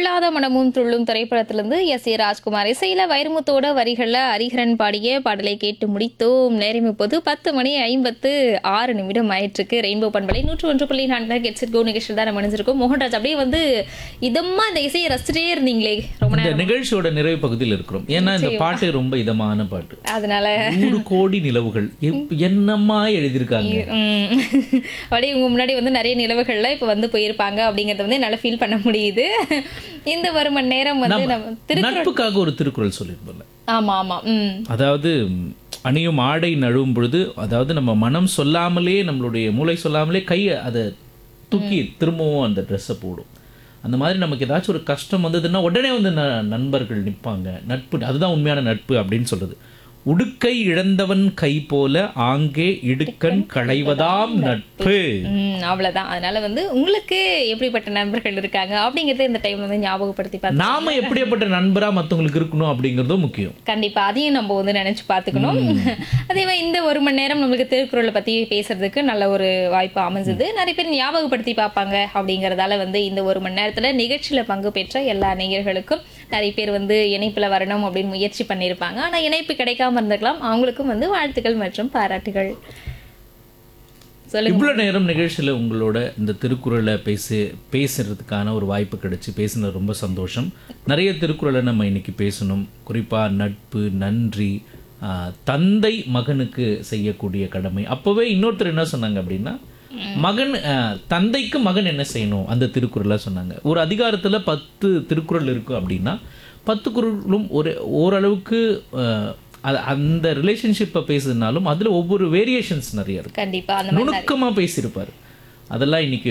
துள்ளாத மனமும் துள்ளும் திரைப்படத்திலிருந்து எஸ் ஏ ராஜ்குமார் இசையில வைரமுத்தோட வரிகள்ல ஹரிஹரன் பாடிய பாடலை கேட்டு முடித்தோம் நேரம் இப்போது பத்து மணி ஐம்பத்து ஆறு நிமிடம் ஆயிட்டிருக்கு ரெயின்போ பண்பலை நூற்று ஒன்று புள்ளி நான்கு கெட்ஸிட் கோ நிகழ்ச்சியில் தான் நம்ம நினைச்சிருக்கோம் மோகன்ராஜ் அப்படியே வந்து இதமா இந்த இசையை ரசிச்சிட்டே இருந்தீங்களே ரொம்ப இந்த நேரம் நிகழ்ச்சியோட நிறைவு பகுதியில் இருக்கிறோம் ஏன்னா இந்த பாட்டு ரொம்ப இதமான பாட்டு அதனால நூறு கோடி நிலவுகள் எப்- என்னம்மா எழுதியிருக்காங்க உம், அப்படியே உங்க முன்னாடி வந்து நிறைய நிலவுகள்ல இப்ப வந்து போயிருப்பாங்க அப்படிங்கறத வந்து என்னால ஃபீல் பண்ண முடியுது இந்த ஒரு மணி நேரம் வந்து நம்ம திரு நட்புக்காக ஒரு திருக்குறள் சொல்லியிருப்போம்ல ஆமா ஆமா ம் அதாவது ம், அணியும் ஆடை நழுவும் பொழுது அதாவது நம்ம மனம் சொல்லாமலே நம்மளுடைய மூளை சொல்லாமலே கையை அதை தூக்கி திரும்பவும் அந்த ட்ரெஸ்ஸை போடும் அந்த மாதிரி நமக்கு ஏதாச்சும் ஒரு கஷ்டம் வந்ததுன்னா உடனே வந்து ந- நண்பர்கள் நிற்பாங்க நட்பு அதுதான் உண்மையான நட்பு அப்படின்னு சொல்றது உடுக்கை இழந்தவன் கை போல ஆங்கே இடுக்கண் களைவதாம் நட்பு ம், அவ்வளவுதான் அதனால வந்து உங்களுக்கு எப்படிப்பட்ட நண்பர்கள் இருக்காங்க அப்படிங்கறத இந்த டைம்ல வந்து ஞாபகப்படுத்தி பார்த்து நாம எப்படியாப்பட்ட நண்பரா மத்தவங்களுக்கு இருக்கணும் அப்படிங்கறதும் முக்கியம் கண்டிப்பா அதையும் நம்ம வந்து நினைச்சு பார்த்துக்கணும் அதே மாதிரி இந்த ஒரு மணி நேரம் நம்மளுக்கு திருக்குறளை பத்தி பேசுறதுக்கு நல்ல ஒரு வாய்ப்பு அமைஞ்சது நிறைய பேர் ஞாபகப்படுத்தி பார்ப்பாங்க அப்படிங்கறதால வந்து இந்த ஒரு மணி நேரத்துல நிகழ்ச்சியில பங்கு பெற்ற எல்லா நேயர்களுக்கும் நிறைய பேர் வந்து இணைப்புல வரணும் அப்படின்னு முயற்சி பண்ணியிருப்பாங்க ஆனா இணைப்பு கிடைக்காம இருந்திருக்கலாம் அவங்களுக்கும் வந்து வாழ்த்துக்கள் மற்றும் பாராட்டுகள் சொல்லுங்க இவ்வளவு நேரம் நிகழ்ச்சியில உங்களோட இந்த திருக்குறளை பேசி பேசுறதுக்கான ஒரு வாய்ப்பு கிடைச்சு பேசினது ரொம்ப சந்தோஷம் நிறைய திருக்குறளை நம்ம இன்னைக்கு பேசணும் குறிப்பா நட்பு நன்றி ஆஹ், தந்தை மகனுக்கு செய்யக்கூடிய கடமை அப்பவே இன்னொருத்தர் என்ன சொன்னாங்க அப்படின்னா மகன் ஆஹ், தந்தைக்கு மகன் என்ன செய்யணும் அந்த திருக்குறளை சொன்னாங்க ஒரு அதிகாரத்துல பத்து திருக்குறள் இருக்கு அப்படின்னா பத்து குறளும் ஒரு ஓரளவுக்கு ஆஹ், அது- அந்த ரிலேஷன்ஷிப்பை பேசுனாலும் அதுல ஒவ்வொரு வேரியேஷன்ஸ் நிறைய இருக்கு கண்டிப்பா அந்த மாதிரி நுணுக்கமா பேசியிருப்பாரு அதெல்லாம் இன்னைக்கு